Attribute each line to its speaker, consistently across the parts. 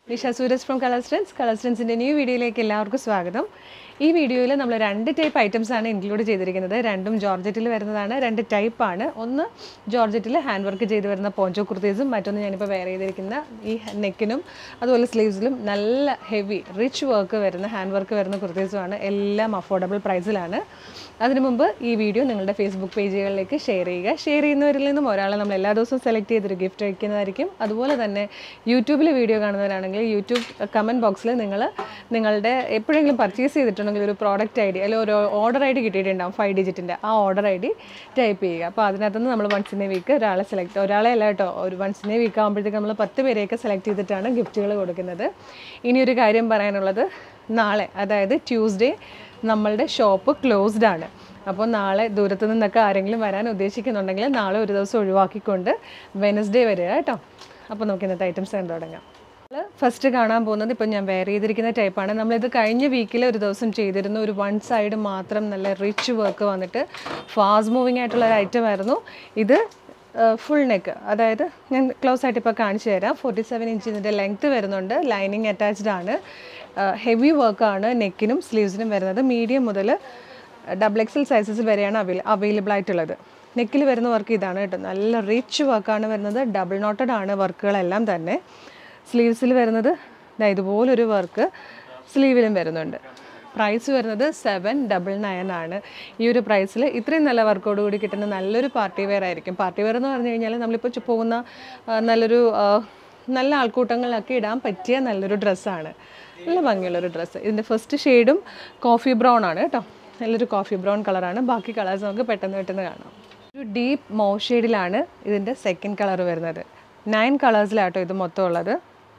Speaker 1: Nisha Sooraj from colour trends colour സ്ട്രെൻസിൻ്റെ new വീഡിയോയിലേക്ക് എല്ലാവർക്കും സ്വാഗതം ഈ വീഡിയോയിൽ നമ്മൾ രണ്ട് ടൈപ്പ് ഐറ്റംസ് ആണ് ഇൻക്ലൂഡ് ചെയ്തിരിക്കുന്നത് രണ്ടും ജോർജറ്റിൽ വരുന്നതാണ് രണ്ട് ടൈപ്പാണ് ഒന്ന് ജോർജറ്റിൽ ഹാൻഡ് വർക്ക് ചെയ്ത് വരുന്ന പോഞ്ചോ കുർത്തീസും മറ്റൊന്ന് ഞാനിപ്പോൾ വെയർ ചെയ്തിരിക്കുന്ന ഈ നെക്കിനും അതുപോലെ സ്ലീവ്സിലും നല്ല ഹെവി റിച്ച് വർക്ക് വരുന്ന ഹാൻഡ് വർക്ക് വരുന്ന കുർത്തീസുമാണ് എല്ലാം അഫോർഡബിൾ പ്രൈസിലാണ് അതിനു മുമ്പ് ഈ വീഡിയോ നിങ്ങളുടെ ഫേസ്ബുക്ക് പേജുകളിലേക്ക് ഷെയർ ചെയ്യുക ഷെയർ ചെയ്യുന്നവരിൽ നിന്നും ഒരാളെ നമ്മൾ എല്ലാ ദിവസവും സെലക്ട് ചെയ്തൊരു ഗിഫ്റ്റ് അയക്കുന്നതായിരിക്കും അതുപോലെ തന്നെ യൂട്യൂബിൽ വീഡിയോ കാണുന്നവരാണെങ്കിൽ യൂട്യൂബ് കമൻറ്റ് ബോക്സിൽ നിങ്ങൾ നിങ്ങളുടെ എപ്പോഴെങ്കിലും പർച്ചേസ് ചെയ്തിട്ടുണ്ടെങ്കിൽ ഒരു പ്രോഡക്റ്റ് ഐ ഡി അല്ലെങ്കിൽ ഒരു ഓർഡർ ഐ ഡി കിട്ടിയിട്ടുണ്ടാവും ഫൈവ് ഡിജിറ്റിൻ്റെ ആ ഓർഡർ ഐ ഡി ടൈപ്പ് ചെയ്യുക അപ്പോൾ അതിനകത്തുനിന്ന് നമ്മൾ വൺസ് ഇൻ എ വീക്ക് ഒരാളെ സെലക്ട് ഒരാളെ അല്ല കേട്ടോ ഒരു വൺസ് ഇൻ എ വീക്ക് ആകുമ്പോഴത്തേക്ക് നമ്മൾ പത്ത് പേരെയൊക്കെ സെലക്ട് ചെയ്തിട്ടാണ് ഗിഫ്റ്റുകൾ കൊടുക്കുന്നത് ഇനി ഒരു കാര്യം പറയാനുള്ളത് നാളെ അതായത് ട്യൂസ്ഡേ നമ്മളുടെ ഷോപ്പ് ക്ലോസ്ഡ് ആണ് അപ്പോൾ നാളെ ദൂരത്ത് നിന്നൊക്കെ ആരെങ്കിലും വരാൻ ഉദ്ദേശിക്കുന്നുണ്ടെങ്കിൽ നാളെ ഒരു ദിവസം ഒഴിവാക്കിക്കൊണ്ട് വെനസ്ഡേ വരിക കേട്ടോ അപ്പോൾ നമുക്ക് ഇന്നത്തെ ഐറ്റംസ് കണ്ടു തുടങ്ങാം ഫസ്റ്റ് കാണാൻ പോകുന്നത് ഇപ്പം ഞാൻ വെയർ ചെയ്തിരിക്കുന്ന ടൈപ്പാണ് നമ്മളിത് കഴിഞ്ഞ വീക്കിൽ ഒരു ദിവസം ചെയ്തിരുന്നു ഒരു വൺ സൈഡ് മാത്രം നല്ല റിച്ച് വർക്ക് വന്നിട്ട് ഫാസ്റ്റ് മൂവിങ് ആയിട്ടുള്ള ഒരു ഐറ്റം ആയിരുന്നു ഇത് ഫുൾ നെക്ക് അതായത് ഞാൻ ക്ലോസ് ആയിട്ട് ഇപ്പോൾ കാണിച്ചു തരാം ഫോർട്ടി സെവൻ ഇഞ്ച് ഇതിൻ്റെ ലെങ്ത്ത് വരുന്നുണ്ട് ലൈനിങ് അറ്റാച്ച്ഡ് ആണ് ഹെവി വർക്കാണ് നെക്കിനും സ്ലീവ്സിനും വരുന്നത് മീഡിയം മുതൽ ഡബിൾ എക്സൽ സൈസസ് വരെയാണ് അവൈല അവൈലബിൾ ആയിട്ടുള്ളത് നെക്കിൽ വരുന്ന വർക്ക് ഇതാണ് കേട്ടോ നല്ല റിച്ച് വർക്കാണ് വരുന്നത് ഡബിൾ നോട്ടഡ് ആണ് വർക്കുകളെല്ലാം തന്നെ സ്ലീവ്സിൽ വരുന്നത് ദാ ഇതുപോലൊരു വർക്ക് സ്ലീവിലും വരുന്നുണ്ട് പ്രൈസ് വരുന്നത് സെവൻ ഡബിൾ നയൻ ആണ് ഈ ഒരു പ്രൈസിൽ ഇത്രയും നല്ല വർക്കോട് കൂടി കിട്ടുന്ന നല്ലൊരു പാർട്ടി വെയർ ആയിരിക്കും പാർട്ടി വെയർ എന്ന് പറഞ്ഞു കഴിഞ്ഞാൽ നമ്മളിപ്പോൾ ചു- പോകുന്ന ആ, നല്ലൊരു ആ, നല്ല ആൾക്കൂട്ടങ്ങളിലൊക്കെ ഇടാൻ പറ്റിയ നല്ലൊരു ഡ്രസ്സാണ് നല്ല ഭംഗിയുള്ളൊരു ഡ്രസ്സ് ഇതിൻ്റെ ഫസ്റ്റ് ഷെയ്ഡും കോഫി ബ്രൗൺ ആണ് കേട്ടോ നല്ലൊരു കോഫി ബ്രൗൺ കളറാണ് ബാക്കി കളേഴ്സ് നമുക്ക് പെട്ടെന്ന് പെട്ടെന്ന് കാണാം ഒരു ഡീപ്പ് മോ ഷെയ്ഡിലാണ് ഇതിൻ്റെ സെക്കൻഡ് കളർ വരുന്നത് നയൻ കളേഴ്സിലാട്ടോ ഇത് മൊത്തം ഉള്ളത്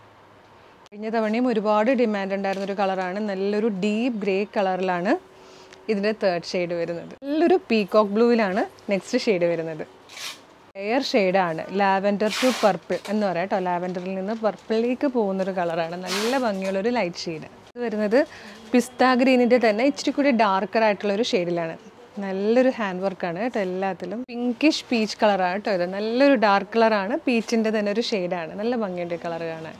Speaker 1: കഴിഞ്ഞ തവണയും ഒരുപാട് ഡിമാൻഡ് ഉണ്ടായിരുന്ന ഒരു കളറാണ് നല്ലൊരു ഡീപ്പ് ഗ്രേ കളറിലാണ് ഇതിൻ്റെ തേർഡ് ഷെയ്ഡ് വരുന്നത് നല്ലൊരു പീകോക്ക് ബ്ലൂവിലാണ് നെക്സ്റ്റ് ഷെയ്ഡ് വരുന്നത് എയർ ഷെയ്ഡാണ് ലാവൻഡർ ടു പർപ്പിൾ എന്ന് പറയാം കേട്ടോ ലാവൻഡറിൽ നിന്ന് പർപ്പിളിലേക്ക് പോകുന്നൊരു കളറാണ് നല്ല ഭംഗിയുള്ളൊരു ലൈറ്റ് ഷെയ്ഡ് ഇത് വരുന്നത് പിസ്ത ഗ്രീനിൻ്റെ തന്നെ ഇച്ചിരി കൂടി ഡാർക്കർ ആയിട്ടുള്ള ഒരു ഷെയ്ഡിലാണ് നല്ലൊരു ഹാൻഡ് വർക്കാണ് കേട്ടോ എല്ലാത്തിലും പിങ്കിഷ് പീച്ച് കളറാണ് കേട്ടോ ഇത് നല്ലൊരു ഡാർക്ക് കളറാണ് പീച്ചിൻ്റെ തന്നെ ഒരു ഷെയ്ഡാണ് നല്ല ഭംഗിയുണ്ട് ഈ കളർ കാണാൻ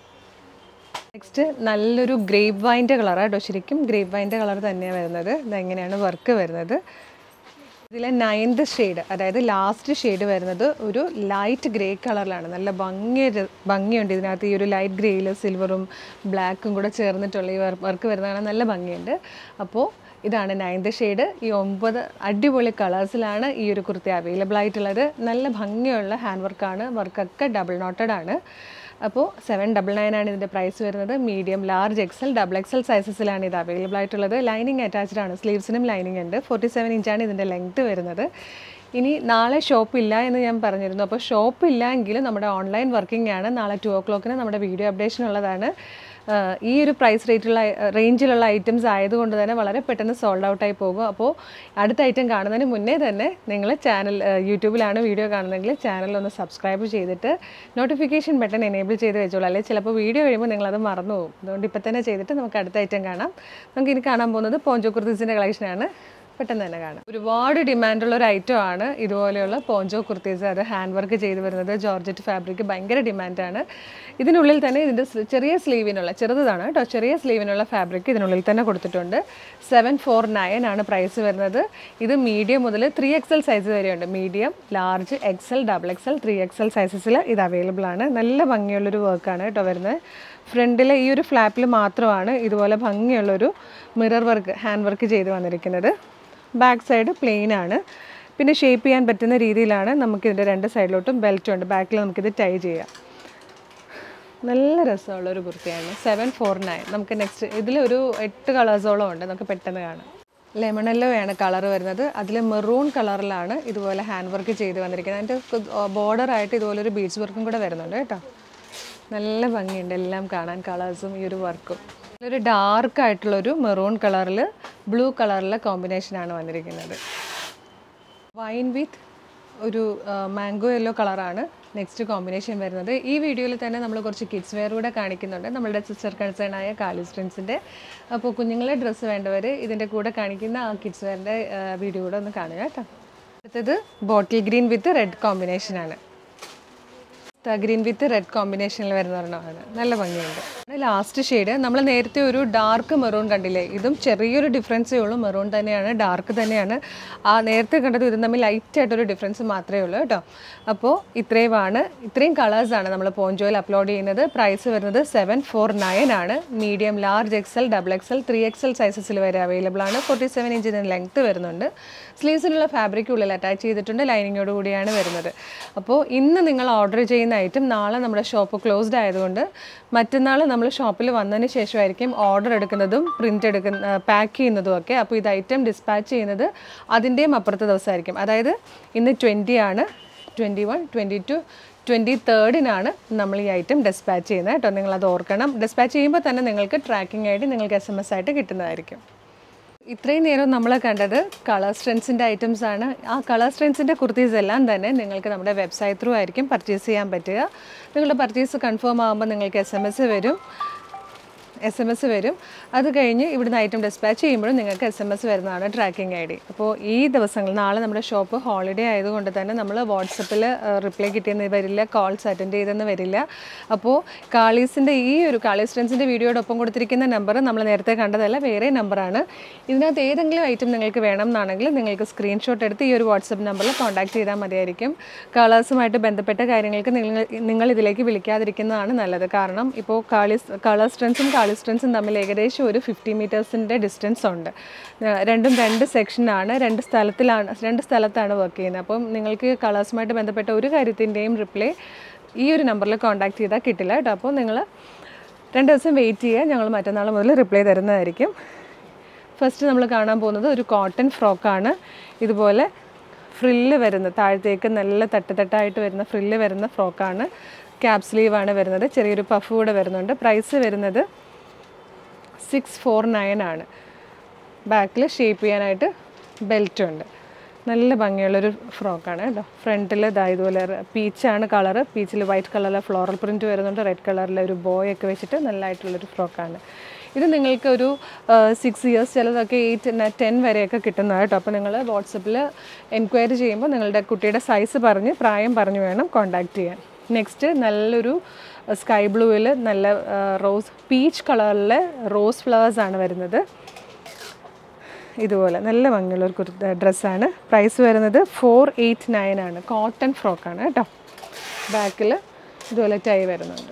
Speaker 1: നെക്സ്റ്റ് നല്ലൊരു ഗ്രേപ്പ് വൈൻ്റെ കളറാണ് കേട്ടോ ശരിക്കും ഗ്രേപ്പ് വൈൻ്റെ കളർ തന്നെയാണ് വരുന്നത് ഇതെങ്ങനെയാണ് വർക്ക് വരുന്നത് ഇതിലെ നയൻത് ഷെയ്ഡ് അതായത് ലാസ്റ്റ് ഷെയ്ഡ് വരുന്നത് ഒരു ലൈറ്റ് ഗ്രേ കളറിലാണ് നല്ല ഭംഗി ഭംഗിയുണ്ട് ഇതിനകത്ത് ഈ ഒരു ലൈറ്റ് ഗ്രേയിൽ സിൽവറും ബ്ലാക്കും കൂടെ ചേർന്നിട്ടുള്ള ഈ വർക്ക് വരുന്നതാണ് നല്ല ഭംഗിയുണ്ട് അപ്പോൾ ഇതാണ് നയൻത് ഷെയ്ഡ് ഈ ഒമ്പത് അടിപൊളി കളേഴ്സിലാണ് ഈ ഒരു കുർത്തി അവൈലബിൾ ആയിട്ടുള്ളത് നല്ല ഭംഗിയുള്ള ഹാൻഡ് വർക്കാണ് വർക്കൊക്കെ ഡബിൾ നോട്ടഡ് ആണ് അപ്പോൾ സെവൻ ഡബിൾ നയൻ ആണ് ഇതിൻ്റെ പ്രൈസ് വരുന്നത് medium large XL double XL സൈസസിലാണ് ഇത് അവൈലബിൾ ആയിട്ടുള്ളത് ലൈനിങ് അറ്റാച്ച്ഡ് ആണ് സ്ലീവ്സിനും ലൈനിങ് ഉണ്ട് ഫോർട്ടി സെവൻ ഇഞ്ചാണ് ഇതിൻ്റെ ലെങ്ത് വരുന്നത് ഇനി നാളെ ഷോപ്പില്ല എന്ന് ഞാൻ പറഞ്ഞിരുന്നു അപ്പോൾ ഷോപ്പില്ല എങ്കിലും നമ്മുടെ ഓൺലൈൻ വർക്കിംഗ് ആണ് നാളെ ടു ഓ ക്ലോക്കിന് നമ്മുടെ വീഡിയോ അപ്ഡേഷൻ ഉള്ളതാണ് ആഹ് ഈ ഒരു പ്രൈസ് റേറ്റുള്ള റേഞ്ചിലുള്ള ഐറ്റംസ് ആയതുകൊണ്ട് തന്നെ വളരെ പെട്ടെന്ന് സോൾഡ് ഔട്ടായി പോകും അപ്പോൾ അടുത്ത ഐറ്റം കാണുന്നതിന് മുന്നേ തന്നെ നിങ്ങൾ ചാനൽ യൂട്യൂബിലാണ് വീഡിയോ കാണുന്നതെങ്കിൽ ചാനൽ ഒന്ന് സബ്സ്ക്രൈബ് ചെയ്തിട്ട് നോട്ടിഫിക്കേഷൻ ബട്ടൺ എനേബിൾ ചെയ്ത് വെച്ചോളൂ അല്ലെങ്കിൽ ചിലപ്പോൾ വീഡിയോ കഴിയുമ്പോൾ നിങ്ങളത് മറന്നു പോകും അതുകൊണ്ട് ഇപ്പം തന്നെ ചെയ്തിട്ട് നമുക്ക് അടുത്ത ഐറ്റം കാണാം നമുക്ക് ഇനി കാണാൻ പോകുന്നത് പോഞ്ചോ കുർത്തീസിൻ്റെ കളക്ഷനാണ് പെട്ടെന്ന് തന്നെ കാണാം ഒരുപാട് ഡിമാൻഡുള്ള ഒരു ഐറ്റം ആണ് ഇതുപോലെയുള്ള പോഞ്ചോ കുർത്തീസ് അത് ഹാൻഡ് വർക്ക് ചെയ്ത് വരുന്നത് ജോർജറ്റ് ഫാബ്രിക് ഭയങ്കര ഡിമാൻഡാണ് ഇതിനുള്ളിൽ തന്നെ ഇതിൻ്റെ സ് ചെറിയ സ്ലീവിനുള്ള ചെറുതാണ് കേട്ടോ ചെറിയ സ്ലീവിനുള്ള ഫാബ്രിക് ഇതിനുള്ളിൽ തന്നെ കൊടുത്തിട്ടുണ്ട് സെവൻ ഫോർ നയൻ ആണ് പ്രൈസ് വരുന്നത് ഇത് മീഡിയം മുതൽ ത്രീ എക്സൽ സൈസ് വരെയുണ്ട് medium large XL double XL three XL സൈസസിൽ ഇത് അവൈലബിൾ ആണ് നല്ല ഭംഗിയുള്ളൊരു വർക്കാണ് കേട്ടോ വരുന്നത് ഫ്രണ്ടിലെ ഈ ഒരു ഫ്ലാപ്പിൽ മാത്രമാണ് ഇതുപോലെ ഭംഗിയുള്ളൊരു മിറർ വർക്ക് ഹാൻഡ് വർക്ക് ചെയ്ത് വന്നിരിക്കുന്നത് ബാക്ക് സൈഡ് പ്ലെയിൻ ആണ് പിന്നെ ഷേപ്പ് ചെയ്യാൻ പറ്റുന്ന രീതിയിലാണ് നമുക്കിതിൻ്റെ രണ്ട് സൈഡിലോട്ടും ബെൽറ്റും ഉണ്ട് ബാക്കിൽ നമുക്കിത് ടൈ ചെയ്യാം നല്ല രസമുള്ള ഒരു കുർത്തിയാണ് സെവൻ ഫോർ നയൻ നമുക്ക് നെക്സ്റ്റ് ഇതിലൊരു എട്ട് കളേഴ്സോളം ഉണ്ട് നമുക്ക് പെട്ടെന്ന് കാണാം ലെമൺ ആണ് കളർ വരുന്നത് അതിൽ മെറൂൺ കളറിലാണ് ഇതുപോലെ ഹാൻഡ് വർക്ക് ചെയ്ത് വന്നിരിക്കുന്നത് അതിൻ്റെ ബോർഡറായിട്ട് ഇതുപോലെ ഒരു ബീഡ്സ് വർക്കും കൂടെ വരുന്നുണ്ട് കേട്ടോ നല്ല ഭംഗിയുണ്ട് എല്ലാം കാണാൻ കളേഴ്സും ഈ ഒരു വർക്കും ഒരു ഡാർക്ക് ആയിട്ടുള്ളൊരു മെറൂൺ കളറിൽ ബ്ലൂ കളറിലെ കോമ്പിനേഷനാണ് വന്നിരിക്കുന്നത് വൈൻ വിത്ത് ഒരു മാംഗോ യെല്ലോ കളറാണ് നെക്സ്റ്റ് കോമ്പിനേഷൻ വരുന്നത് ഈ വീഡിയോയിൽ തന്നെ നമ്മൾ കുറച്ച് കിഡ്സ് വെയർ കൂടെ കാണിക്കുന്നുണ്ട് നമ്മളുടെ സിസ്റ്റർ കൺസേൺ ആയ കാലിസ് ഫ്രണ്ട്സിൻ്റെ അപ്പോൾ കുഞ്ഞുങ്ങളെ ഡ്രസ്സ് വേണ്ടവർ ഇതിൻ്റെ കൂടെ കാണിക്കുന്ന ആ കിഡ്സ് വെയറിൻ്റെ വീഡിയോ കൂടെ ഒന്ന് കാണുക കേട്ടോ അടുത്തത് ബോട്ടിൽ ഗ്രീൻ വിത്ത് റെഡ് കോമ്പിനേഷനാണ് പിസ്ത ഗ്രീൻ വിത്ത് റെഡ് കോമ്പിനേഷനിൽ വരുന്ന ഒരെണ്ണമാണ് നല്ല ഭംഗിയുണ്ട് ലാസ്റ്റ് ഷെയ്ഡ് നമ്മൾ നേരത്തെ ഒരു ഡാർക്ക് മെറൂൺ കണ്ടില്ലേ ഇതും ചെറിയൊരു ഡിഫറൻസേ ഉള്ളൂ മെറൂൺ തന്നെയാണ് ഡാർക്ക് തന്നെയാണ് ആ നേരത്തെ കണ്ടത് ഇതും തമ്മിൽ ലൈറ്റ് ആയിട്ടൊരു ഡിഫറൻസ് മാത്രമേ ഉള്ളൂ കേട്ടോ അപ്പോൾ ഇത്രയുമാണ് ഇത്രയും കളേഴ്സാണ് നമ്മൾ പോഞ്ചോയിൽ അപ്ലോഡ് ചെയ്യുന്നത് പ്രൈസ് വരുന്നത് സെവൻ ഫോർ നയൻ ആണ് medium large XL double XL three XL സൈസസിൽ വരെ അവൈലബിൾ ആണ് ഫോർട്ടി സെവൻ ഇഞ്ചിന് ലെങ്ത്ത് വരുന്നുണ്ട് സ്ലീവ്സിനുള്ള ഫാബ്രിക് ഉള്ളിൽ അറ്റാച്ച് ചെയ്തിട്ടുണ്ട് ലൈനിങ്ങോട് കൂടിയാണ് വരുന്നത് അപ്പോൾ ഇന്ന് നിങ്ങൾ ഓർഡർ ചെയ്യുന്ന ഐറ്റം നാളെ നമ്മുടെ ഷോപ്പ് ക്ലോസ്ഡ് ആയതുകൊണ്ട് മറ്റന്നാൾ നമ്മൾ ഷോപ്പിൽ വന്നതിന് ശേഷമായിരിക്കും ഓർഡർ എടുക്കുന്നതും പ്രിൻ്റ് എടുക്കുന്ന പാക്ക് ചെയ്യുന്നതും ഒക്കെ അപ്പോൾ ഇത് ഐറ്റം ഡിസ്പാച്ച് ചെയ്യുന്നത് അതിൻ്റെയും അപ്പുറത്തെ ദിവസമായിരിക്കും അതായത് ഇന്ന് ട്വൻറ്റി ആണ് twenty one twenty two twenty തേർഡിനാണ് നമ്മൾ ഈ ഐറ്റം ഡിസ്പാച്ച് ചെയ്യുന്നത് കേട്ടോ നിങ്ങളത് ഓർക്കണം ഡിസ്പാച്ച് ചെയ്യുമ്പോൾ തന്നെ നിങ്ങൾക്ക് ട്രാക്കിംഗ് ആയിട്ട് നിങ്ങൾക്ക് എസ് എം എസ് ആയിട്ട് കിട്ടുന്നതായിരിക്കും ഇത്രയും നേരം നമ്മൾ കണ്ടത് കളർ സ്ട്രെൻസിൻ്റെ ഐറ്റംസ് ആണ് ആ കളർ സ്ട്രെൻസിൻ്റെ കുർത്തീസ് എല്ലാം തന്നെ നിങ്ങൾക്ക് നമ്മുടെ വെബ്സൈറ്റ് ത്രൂ ആയിരിക്കും പർച്ചേസ് ചെയ്യാൻ പറ്റുക നിങ്ങളുടെ പർച്ചേസ് കൺഫേം ആകുമ്പോൾ നിങ്ങൾക്ക് എസ് എം എസ് വരും എസ് എം എസ് വരും അത് കഴിഞ്ഞ് ഇവിടുന്ന് ഐറ്റം ഡിസ്പാച്ച് ചെയ്യുമ്പോഴും നിങ്ങൾക്ക് എസ് എം എസ് വരുന്നതാണ് ട്രാക്കിംഗ് ഐ ഡി അപ്പോൾ ഈ ദിവസങ്ങൾ നാളെ നമ്മുടെ ഷോപ്പ് ഹോളിഡേ ആയതുകൊണ്ട് തന്നെ നമ്മൾ വാട്സപ്പിൽ റിപ്ലൈ കിട്ടിയെന്ന് വരില്ല കോൾസ് അറ്റൻഡ് ചെയ്തെന്ന് വരില്ല അപ്പോൾ കാളീസിൻ്റെ ഈ ഒരു കാളീസ് ഫ്രണ്ട്സിൻ്റെ വീഡിയോടൊപ്പം കൊടുത്തിരിക്കുന്ന നമ്പർ നമ്മൾ നേരത്തെ കണ്ടതല്ല വേറെ നമ്പറാണ് ഇതിനകത്ത് ഏതെങ്കിലും ഐറ്റം നിങ്ങൾക്ക് വേണം എന്നാണെങ്കിൽ നിങ്ങൾക്ക് സ്ക്രീൻഷോട്ട് എടുത്ത് ഈ ഒരു വാട്സപ്പ് നമ്പറിൽ കോൺടാക്ട് ചെയ്താൽ മതിയായിരിക്കും കളേഴ്സുമായിട്ട് ബന്ധപ്പെട്ട കാര്യങ്ങൾക്ക് നിങ്ങൾ നിങ്ങൾ ഇതിലേക്ക് വിളിക്കാതിരിക്കുന്നതാണ് നല്ലത് കാരണം ഇപ്പോൾ കാളീസ് കളർ സ്ട്രെൻസും കാളി സ്ട്രെൻസും തമ്മിൽ ഏകദേശം ഒരു ഫിഫ്റ്റി മീറ്റേഴ്സിൻ്റെ ഡിസ്റ്റൻസ് ഉണ്ട് ഏഹ് രണ്ടും രണ്ട് സെക്ഷനാണ് രണ്ട് സ്ഥലത്തിലാണ് രണ്ട് സ്ഥലത്താണ് വർക്ക് ചെയ്യുന്നത് അപ്പം നിങ്ങൾക്ക് കളേഴ്സുമായിട്ട് ബന്ധപ്പെട്ട ഒരു കാര്യത്തിൻ്റെയും റിപ്ലൈ ഈ ഒരു നമ്പറിൽ കോൺടാക്ട് ചെയ്താൽ കിട്ടില്ല കേട്ടോ അപ്പോൾ നിങ്ങൾ രണ്ട് ദിവസം വെയിറ്റ് ചെയ്യുക ഞങ്ങൾ മറ്റന്നാൾ മുതൽ റിപ്ലൈ തരുന്നതായിരിക്കും ഫസ്റ്റ് നമ്മൾ കാണാൻ പോകുന്നത് ഒരു കോട്ടൺ ഫ്രോക്കാണ് ഇതുപോലെ ഫ്രില്ല് വരുന്ന താഴത്തേക്ക് നല്ല തട്ട് തട്ടായിട്ട് വരുന്ന ഫ്രില്ല് വരുന്ന ഫ്രോക്കാണ് ക്യാപ് സ്ലീവാണ് വരുന്നത് ചെറിയൊരു പഫ് കൂടെ വരുന്നുണ്ട് പ്രൈസ് വരുന്നത് സിക്സ് ഫോർ നയൻ ആണ് ബാക്കിൽ ഷേപ്പ് ചെയ്യാനായിട്ട് ബെൽറ്റ് ഉണ്ട് നല്ല ഭംഗിയുള്ളൊരു ഫ്രോക്കാണ് കേട്ടോ ഫ്രണ്ടിൽ ഇതാ ഇതുപോലെ പീച്ചാണ് കളറ് പീച്ചിൽ വൈറ്റ് കളറിലെ ഫ്ലോറൽ പ്രിൻറ്റ് വരുന്നുണ്ട് റെഡ് കളറിലെ ഒരു ബോയ് ഒക്കെ വെച്ചിട്ട് നല്ലതായിട്ടുള്ളൊരു ഫ്രോക്കാണ് ഇത് നിങ്ങൾക്ക് ഒരു സിക്സ് ഇയേഴ്സ് ചിലതൊക്കെ എയ്റ്റ് ടെൻ വരെയൊക്കെ കിട്ടുന്നതാണ് കേട്ടോ അപ്പോൾ നിങ്ങൾ വാട്സപ്പിൽ എൻക്വയറി ചെയ്യുമ്പോൾ നിങ്ങളുടെ കുട്ടിയുടെ സൈസ് പറഞ്ഞ് പ്രായം പറഞ്ഞ് വേണം കോൺടാക്റ്റ് ചെയ്യാൻ നെക്സ്റ്റ് നല്ലൊരു സ്കൈ ബ്ലൂവിൽ നല്ല റോസ് പീച്ച് കളറിലെ റോസ് ഫ്ലവേഴ്സ് ആണ് വരുന്നത് ഇതുപോലെ നല്ല ഭംഗിയുള്ള ഒരു കുർത്ത ഡ്രസ്സാണ് പ്രൈസ് വരുന്നത് ഫോർ എയ്റ്റ് നയൻ ആണ് കോട്ടൺ ഫ്രോക്കാണ് കേട്ടോ ബാക്കിൽ ഇതുപോലെ ടൈ വരുന്നുണ്ട്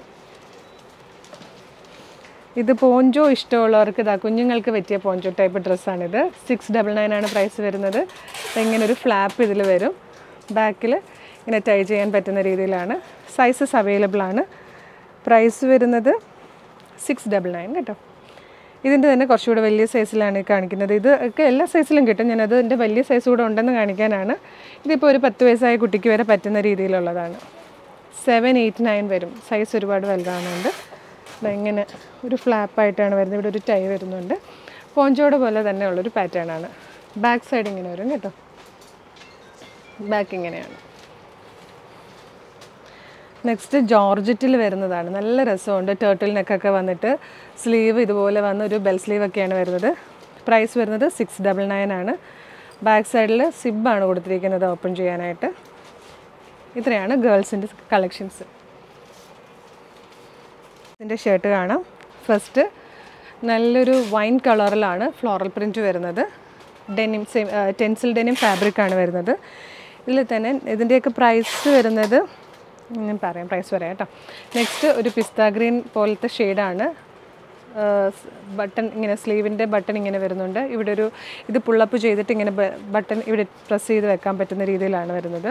Speaker 1: ഇത് പോഞ്ചോ ഇഷ്ടമുള്ളവർക്ക് ഇതാ കുഞ്ഞുങ്ങൾക്ക് പറ്റിയ പോഞ്ചോ ടൈപ്പ് ഡ്രസ്സാണിത് സിക്സ് ഡബിൾ നയൻ ആണ് പ്രൈസ് വരുന്നത് ഇങ്ങനെ ഒരു ഫ്ലാപ്പ് ഇതിൽ വരും ബാക്കിൽ ഇങ്ങനെ ടൈ ചെയ്യാൻ പറ്റുന്ന രീതിയിലാണ് സൈസസ് അവൈലബിൾ ആണ് പ്രൈസ് വരുന്നത് സിക്സ് ഡബിൾ നയൻ കേട്ടോ ഇതിൻ്റെ തന്നെ കുറച്ചുകൂടെ വലിയ സൈസിലാണ് ഈ കാണിക്കുന്നത് ഇത് ഒക്കെ എല്ലാ സൈസിലും കിട്ടും ഞാനത് എൻ്റെ വലിയ സൈസ് കൂടെ ഉണ്ടെന്ന് കാണിക്കാനാണ് ഇതിപ്പോൾ ഒരു പത്ത് വയസ്സായ കുട്ടിക്ക് വരെ പറ്റുന്ന രീതിയിലുള്ളതാണ് സെവൻ എയ്റ്റ് നയൻ വരും സൈസ് ഒരുപാട് വലുതാണുണ്ട് ദാ ഇങ്ങനെ ഒരു ഫ്ലാപ്പായിട്ടാണ് വരുന്നത് ഇവിടെ ഒരു ടൈ വരുന്നുണ്ട് പോഞ്ചോടെ പോലെ തന്നെ ഉള്ളൊരു പാറ്റേൺ ആണ് ബാക്ക് സൈഡ് ഇങ്ങനെ വരും കേട്ടോ ബാക്ക് ഇങ്ങനെയാണ് നെക്സ്റ്റ് ജോർജറ്റിൽ വരുന്നതാണ് നല്ല രസമുണ്ട് ടേർട്ടിൽ നെക്കൊക്കെ വന്നിട്ട് സ്ലീവ് ഇതുപോലെ വന്ന ഒരു ബെൽ സ്ലീവ് ഒക്കെയാണ് വരുന്നത് പ്രൈസ് വരുന്നത് സിക്സ് ഡബിൾ നയൻ ആണ് ബാക്ക് സൈഡിൽ സിബാണ് കൊടുത്തിരിക്കുന്നത് ഓപ്പൺ ചെയ്യാനായിട്ട് ഇത്രയാണ് ഗേൾസിൻ്റെ കളക്ഷൻസ് ഇതിൻ്റെ ഷർട്ട് കാണാം ഫസ്റ്റ് നല്ലൊരു വൈൻ കളറിലാണ് ഫ്ലോറൽ പ്രിൻറ്റ് വരുന്നത് ഡെനിം സെയിം ടെൻസിൽ ഡെനിം ഫാബ്രിക്കാണ് വരുന്നത് ഇതിൽ തന്നെ ഇതിൻ്റെയൊക്കെ പ്രൈസ് വരുന്നത് ഞാൻ പറയാം പ്രൈസ് പറയാം കേട്ടോ നെക്സ്റ്റ് ഒരു പിസ്ത ഗ്രീൻ പോലത്തെ ഷെയ്ഡാണ് ബട്ടൺ ഇങ്ങനെ സ്ലീവിൻ്റെ ബട്ടൺ ഇങ്ങനെ വരുന്നുണ്ട് ഇവിടെ ഒരു ഇത് പുള്ളപ്പ് ചെയ്തിട്ട് ഇങ്ങനെ ബട്ടൺ ഇവിടെ പ്രസ് ചെയ്ത് വെക്കാൻ പറ്റുന്ന രീതിയിലാണ് വരുന്നത്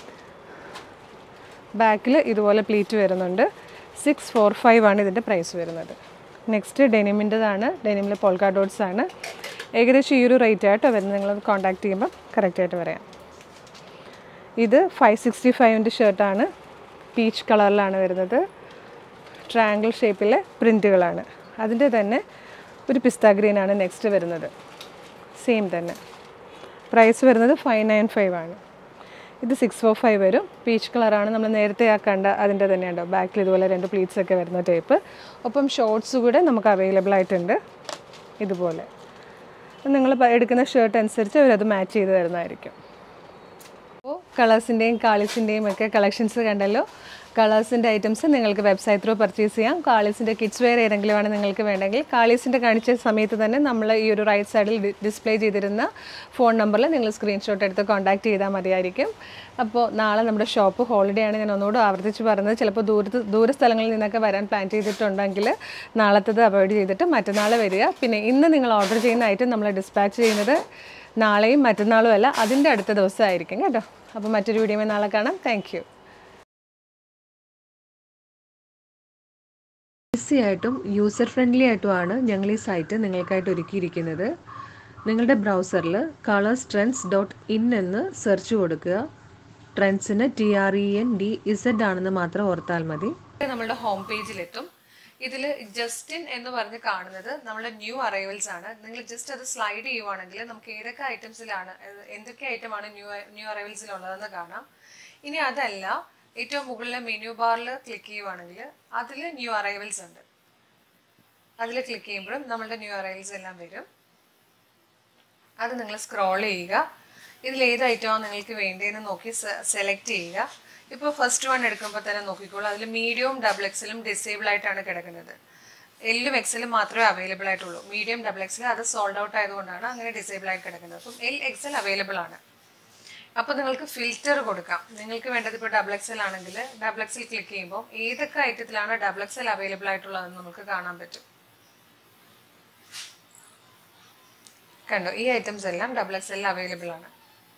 Speaker 1: ബാക്കിൽ ഇതുപോലെ പ്ലീറ്റ് വരുന്നുണ്ട് സിക്സ് ഫോർ ഫൈവ് ആണ് ഇതിൻ്റെ പ്രൈസ് വരുന്നത് നെക്സ്റ്റ് ഡെനിമിൻ്റെതാണ് ഡെനിമിൽ പോൾക്കാ ഡോട്ട്സ് ആണ് ഏകദേശം ഈ ഒരു റേറ്റ് ആയിട്ട് വരുന്നത് നിങ്ങൾ കോൺടാക്ട് ചെയ്യുമ്പോൾ കറക്റ്റായിട്ട് പറയാം ഇത് ഫൈവ് സിക്സ്റ്റി ഫൈവിൻ്റെ ഷർട്ടാണ് പീച്ച് കളറിലാണ് വരുന്നത് ട്രയാങ്കിൾ ഷേപ്പിലെ പ്രിൻറ്റുകളാണ് അതിൻ്റെ തന്നെ ഒരു പിസ്ത ഗ്രീനാണ് നെക്സ്റ്റ് വരുന്നത് സെയിം തന്നെ പ്രൈസ് വരുന്നത് ഫൈവ് നയൻ ഫൈവ് ആണ് ഇത് സിക്സ് ഫോർ ഫൈവ് വരും പീച്ച് കളറാണ് നമ്മൾ നേരത്തെ ആ കണ്ട അതിൻ്റെ തന്നെ ഉണ്ടോ ബാക്കിൽ ഇതുപോലെ രണ്ട് പ്ലീറ്റ്സ് ഒക്കെ വരുന്ന ടൈപ്പ് ഒപ്പം ഷോർട്സ് കൂടെ നമുക്ക് അവൈലബിൾ ആയിട്ടുണ്ട് ഇതുപോലെ നിങ്ങൾ എടുക്കുന്ന ഷർട്ട് അനുസരിച്ച് അവരത് മാച്ച് ചെയ്ത് തരുന്നതായിരിക്കും അപ്പോൾ കളേഴ്സിൻ്റെയും കാളിസിൻ്റെയും ഒക്കെ കളക്ഷൻസ് കണ്ടല്ലോ കളേഴ്സിൻ്റെ ഐറ്റംസ് നിങ്ങൾക്ക് വെബ്സൈറ്റ് ത്രൂ പർച്ചേസ് ചെയ്യാം കാളീസിൻ്റെ കിഡ്സ് വെയർ ഏതെങ്കിലുമാണ് നിങ്ങൾക്ക് വേണമെങ്കിൽ കാളീസിൻ്റെ കാണിച്ച സമയത്ത് തന്നെ നമ്മൾ ഈ ഒരു റൈറ്റ് സൈഡിൽ ഡിസ്പ്ലേ ചെയ്തിരുന്ന ഫോൺ നമ്പറിൽ നിങ്ങൾ സ്ക്രീൻഷോട്ട് എടുത്ത് കോൺടാക്ട് ചെയ്താൽ മതിയായിരിക്കും അപ്പോൾ നാളെ നമ്മുടെ ഷോപ്പ് ഹോളിഡേ ആണ് ഞാൻ ഒന്നുകൂടെ ആവർത്തിച്ച് പറഞ്ഞത് ചിലപ്പോൾ ദൂരത്ത് ദൂര സ്ഥലങ്ങളിൽ നിന്നൊക്കെ വരാൻ പ്ലാൻ ചെയ്തിട്ടുണ്ടെങ്കിൽ നാളത്തത് അവോയ്ഡ് ചെയ്തിട്ട് മറ്റന്നാൾ വരിക പിന്നെ ഇന്ന് നിങ്ങൾ ഓർഡർ ചെയ്യുന്ന ഐറ്റം നമ്മൾ ഡിസ്പാച്ച് ചെയ്യുന്നത് നാളെയും മറ്റന്നാളും അല്ല അതിൻ്റെ അടുത്ത ദിവസമായിരിക്കും കേട്ടോ അപ്പോൾ മറ്റൊരു വീഡിയോ നാളെ കാണാം താങ്ക് യു ഈസി ആയിട്ടും യൂസർ ഫ്രണ്ട്ലി ആയിട്ടുമാണ് ഞങ്ങൾ ഈ സൈറ്റ് നിങ്ങൾക്കായിട്ട് ഒരുക്കിയിരിക്കുന്നത് നിങ്ങളുടെ ബ്രൗസറിൽ കളേഴ്സ് ട്രെൻഡ്സ് ഡോട്ട് ഇൻ എന്ന് സെർച്ച് കൊടുക്കുക ട്രെൻഡ്സിന് T R E N D Z ആണെന്ന് മാത്രം ഓർത്താൽ മതി നമ്മുടെ ഹോം പേജിലെത്തും ഇതിൽ ജസ്റ്റിൻ എന്ന് പറഞ്ഞ് കാണുന്നത് നമ്മുടെ ന്യൂ അറൈവൽസ് ആണ് നിങ്ങൾ ജസ്റ്റ് അത് സ്ലൈഡ് ചെയ്യുവാണെങ്കിൽ നമുക്ക് ഏതൊക്കെ ഐറ്റംസിലാണ് എന്തൊക്കെ ഐറ്റമാണ് ന്യൂ ന്യൂ അറൈവൽസിലുള്ളതെന്ന് കാണാം ഇനി അതല്ല ഏറ്റവും മുകളിലെ മെനു ബാറിൽ ക്ലിക്ക് ചെയ്യുവാണെങ്കിൽ അതിൽ ന്യൂ അറൈവൽസ് ഉണ്ട് അതിൽ ക്ലിക്ക് ചെയ്യുമ്പോഴും നമ്മളുടെ ന്യൂ അറൈവൽസ് എല്ലാം വരും അത് നിങ്ങൾ സ്ക്രോൾ ചെയ്യുക ഇതിൽ ഏത് ഐറ്റമാണ് നിങ്ങൾക്ക് വേണ്ടതെന്ന് നോക്കി സെലക്ട് ചെയ്യുക ഇപ്പോൾ ഫസ്റ്റ് വൺ എടുക്കുമ്പോൾ തന്നെ നോക്കിക്കോളൂ അതിൽ മീഡിയവും ഡബിൾ എക്സലും ഡിസേബിൾ ആയിട്ടാണ് കിടക്കുന്നത് എല്ലും എക്സലും മാത്രമേ അവൈലബിൾ ആയിട്ടുള്ളൂ മീഡിയം ഡബിൾ എക്സൽ അത് സോൾഡ് ഔട്ട് ആയതുകൊണ്ടാണ് അങ്ങനെ ഡിസേബിൾ ആയി കിടക്കുന്നത് അപ്പം എൽ എക്സൽ അവൈലബിൾ ആണ് അപ്പോൾ നിങ്ങൾക്ക് ഫിൽറ്റർ കൊടുക്കാം നിങ്ങൾക്ക് വേണ്ടത് ഇപ്പോൾ ഡബിൾ എക്സൽ ആണെങ്കിൽ ഡബിൾ എക്സൽ ക്ലിക്ക് ചെയ്യുമ്പോൾ ഏതൊക്കെ ഐറ്റത്തിലാണ് ഡബിൾ എക്സൽ അവൈലബിൾ ആയിട്ടുള്ളതെന്ന് നമുക്ക് കാണാൻ പറ്റും കണ്ടോ ഈ ഐറ്റംസ് എല്ലാം ഡബിൾ എക്സലിൽ അവൈലബിൾ ആണ്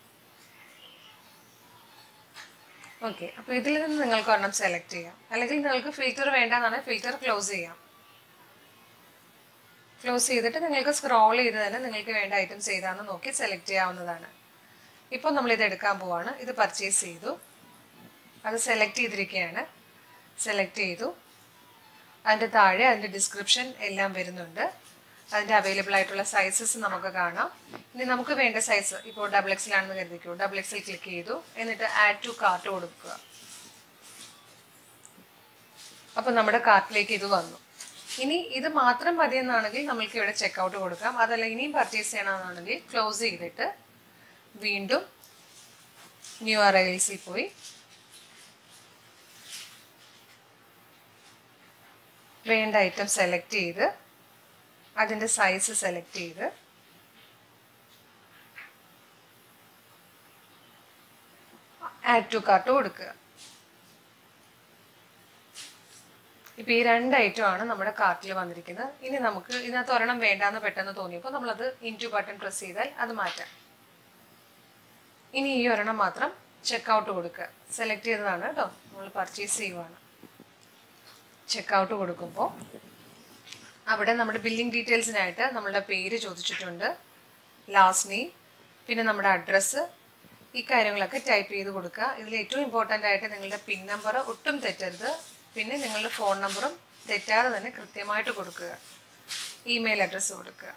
Speaker 1: ഓക്കെ അപ്പോൾ ഇതിൽ നിന്ന് നിങ്ങൾക്ക് ഒരെണ്ണം സെലക്ട് ചെയ്യാം അല്ലെങ്കിൽ നിങ്ങൾക്ക് ഫിൽറ്റർ വേണ്ടെന്നാണ് ഫിൽറ്റർ ക്ലോസ് ചെയ്യാം ക്ലോസ് ചെയ്തിട്ട് നിങ്ങൾക്ക് സ്ക്രോൾ ചെയ്ത് തന്നെ നിങ്ങൾക്ക് വേണ്ട ഐറ്റംസ് ഏതാണെന്ന് നോക്കി സെലക്ട് ചെയ്യാവുന്നതാണ് ഇപ്പോൾ നമ്മളിത് എടുക്കാൻ പോവാണ് ഇത് പർച്ചേസ് ചെയ്തു അത് സെലക്ട് ചെയ്തിരിക്കുകയാണ് സെലക്ട് ചെയ്തു അതിൻ്റെ താഴെ അതിൻ്റെ ഡിസ്ക്രിപ്ഷൻ എല്ലാം വരുന്നുണ്ട് അതിൻ്റെ അവൈലബിൾ ആയിട്ടുള്ള സൈസസ് നമുക്ക് കാണാം ഇനി നമുക്ക് വേണ്ട സൈസ് ഇപ്പോൾ ഡബിൾ എക്സിലാണെന്ന് കരുതിക്കൂ ഡബിൾ എക്സിൽ ക്ലിക്ക് ചെയ്തു എന്നിട്ട് ആഡ് ടു കാർട്ട് കൊടുക്കുക അപ്പോൾ നമ്മുടെ കാർട്ടിലേക്ക് ഇത് വന്നു ഇനി ഇത് മാത്രം മതിയെന്നാണെങ്കിൽ നമ്മൾക്ക് ഇവിടെ ചെക്കൗട്ട് കൊടുക്കാം അതല്ല ഇനിയും പർച്ചേസ് ചെയ്യണമെന്നാണെങ്കിൽ ക്ലോസ് ചെയ്തിട്ട് വീണ്ടും ന്യൂ അറൈവൽസിൽ പോയി വേണ്ട ഐറ്റം സെലക്ട് ചെയ്ത് അതിൻ്റെ സൈസ് സെലക്ട് ചെയ്ത് ആഡ് ടു കാർട്ട് കൊടുക്കുക ഇപ്പം ഈ രണ്ട് ഐറ്റമാണ് നമ്മുടെ കാർട്ടിൽ വന്നിരിക്കുന്നത് ഇനി നമുക്ക് ഇതിനകത്ത് ഒരെണ്ണം വേണ്ടാന്ന് പെട്ടെന്ന് തോന്നിയപ്പോൾ നമ്മളത് ഇൻറ്റു ബട്ടൺ പ്രസ് ചെയ്താൽ അത് മാറ്റാം ഇനി ഈ ഒരെണ്ണം മാത്രം ചെക്കൗട്ട് കൊടുക്കുക സെലക്ട് ചെയ്തതാണ് കേട്ടോ നമ്മൾ പർച്ചേസ് ചെയ്യുവാണ് ചെക്കൗട്ട് കൊടുക്കുമ്പോൾ അവിടെ നമ്മുടെ ബില്ലിംഗ് ഡീറ്റെയിൽസിനായിട്ട് നമ്മളുടെ പേര് ചോദിച്ചിട്ടുണ്ട് ലാസ്റ്റ് നെയിം പിന്നെ നമ്മുടെ അഡ്രസ്സ് ഈ കാര്യങ്ങളൊക്കെ ടൈപ്പ് ചെയ്ത് കൊടുക്കുക ഇതിൽ ഏറ്റവും ഇമ്പോർട്ടൻ്റ് ആയിട്ട് നിങ്ങളുടെ പിൻ നമ്പർ ഒട്ടും തെറ്റരുത് പിന്നെ നിങ്ങളുടെ ഫോൺ നമ്പറും തെറ്റാതെ തന്നെ കൃത്യമായിട്ട് കൊടുക്കുക ഇമെയിൽ അഡ്രസ്സ് കൊടുക്കുക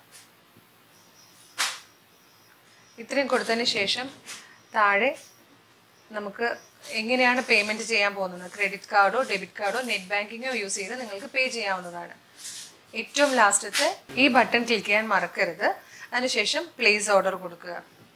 Speaker 1: ഇത്രയും കൊടുത്തതിന് ശേഷം താഴെ നമുക്ക് എങ്ങനെയാണ് പേയ്മെൻറ്റ് ചെയ്യാൻ പോകുന്നത് ക്രെഡിറ്റ് കാർഡോ ഡെബിറ്റ് കാർഡോ നെറ്റ് ബാങ്കിങ്ങോ യൂസ് ചെയ്ത് നിങ്ങൾക്ക് പേ ചെയ്യാവുന്നതാണ് ഏറ്റവും ലാസ്റ്റത്തെ ഈ ബട്ടൺ ക്ലിക്ക് ചെയ്യാൻ മറക്കരുത് അതിനുശേഷം പ്ലേസ് ഓർഡർ കൊടുക്കുക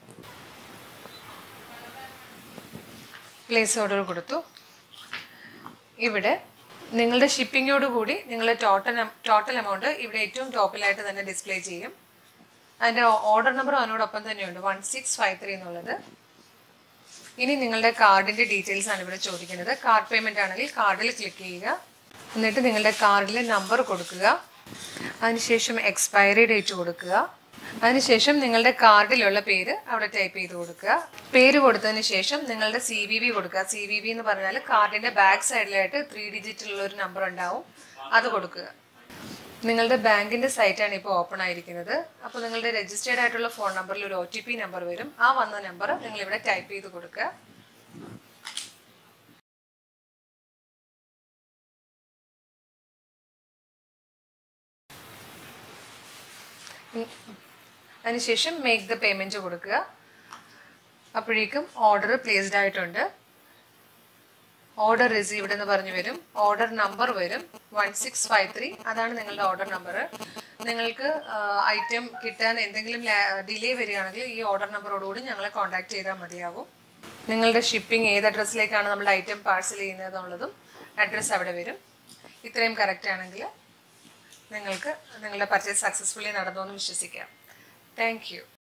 Speaker 1: പ്ലേസ് ഓർഡർ കൊടുത്തു ഇവിടെ നിങ്ങളുടെ ഷിപ്പിങ്ങോട് കൂടി നിങ്ങളുടെ ടോട്ടൽ ടോട്ടൽ എമൗണ്ട് ഇവിടെ ഏറ്റവും ടോപ്പിലായിട്ട് തന്നെ ഡിസ്പ്ലേ ചെയ്യും അതിൻ്റെ ഓർഡർ നമ്പർ അതിനോടൊപ്പം തന്നെയുണ്ട് വൺ സിക്സ് ഫൈവ് ത്രീ എന്നുള്ളത് ഇനി നിങ്ങളുടെ കാർഡിൻ്റെ ഡീറ്റെയിൽസ് ആണ് ഇവിടെ ചോദിക്കുന്നത് കാർഡ് പേയ്മെൻ്റ് ആണെങ്കിൽ കാർഡിൽ ക്ലിക്ക് ചെയ്യുക എന്നിട്ട് നിങ്ങളുടെ കാർഡിലെ നമ്പർ കൊടുക്കുക അതിനുശേഷം എക്സ്പയറി ഡേറ്റ് കൊടുക്കുക അതിനുശേഷം നിങ്ങളുടെ കാർഡിലുള്ള പേര് അവിടെ ടൈപ്പ് ചെയ്ത് കൊടുക്കുക പേര് കൊടുത്തതിന് ശേഷം നിങ്ങളുടെ സി വി വി കൊടുക്കുക സി വി വി എന്ന് പറഞ്ഞാൽ കാർഡിന്റെ ബാക്ക് സൈഡിലായിട്ട് ത്രീ ഡിജിറ്റുള്ള ഒരു നമ്പർ ഉണ്ടാവും അത് കൊടുക്കുക നിങ്ങളുടെ ബാങ്കിന്റെ സൈറ്റാണ് ഇപ്പോൾ ഓപ്പൺ ആയിരിക്കുന്നത് അപ്പോൾ നിങ്ങളുടെ രജിസ്റ്റേർഡ് ആയിട്ടുള്ള ഫോൺ നമ്പറിൽ ഒരു ഒ ടി പി നമ്പർ വരും ആ വന്ന നമ്പർ നിങ്ങൾ ഇവിടെ ടൈപ്പ് ചെയ്ത് കൊടുക്കുക അതിനുശേഷം മേക്ക് ദ പേയ്മെൻറ്റ് കൊടുക്കുക അപ്പോഴേക്കും ഓർഡർ പ്ലേസ്ഡ് ആയിട്ടുണ്ട് ഓർഡർ റിസീവ്ഡ് എന്ന് പറഞ്ഞു വരും ഓർഡർ നമ്പർ വരും വൺ സിക്സ് ഫൈവ് ത്രീ അതാണ് നിങ്ങളുടെ ഓർഡർ നമ്പർ നിങ്ങൾക്ക് ഐറ്റം കിട്ടാൻ എന്തെങ്കിലും ഡിലേ വരികയാണെങ്കിൽ ഈ ഓർഡർ നമ്പറോടുകൂടി ഞങ്ങളെ കോൺടാക്ട് ചെയ്താൽ മതിയാവും നിങ്ങളുടെ ഷിപ്പിംഗ് ഏത് അഡ്രസ്സിലേക്കാണ് നമ്മുടെ ഐറ്റം പാഴ്സൽ ചെയ്യുന്നത് എന്നുള്ളതും അഡ്രസ്സ് അവിടെ വരും ഇത്രയും കറക്റ്റ് ആണെങ്കിൽ നിങ്ങൾക്ക് നിങ്ങളുടെ പർച്ചേസ് സക്സസ്ഫുള്ളി നടന്നു എന്ന് വിശ്വസിക്കാം താങ്ക് യു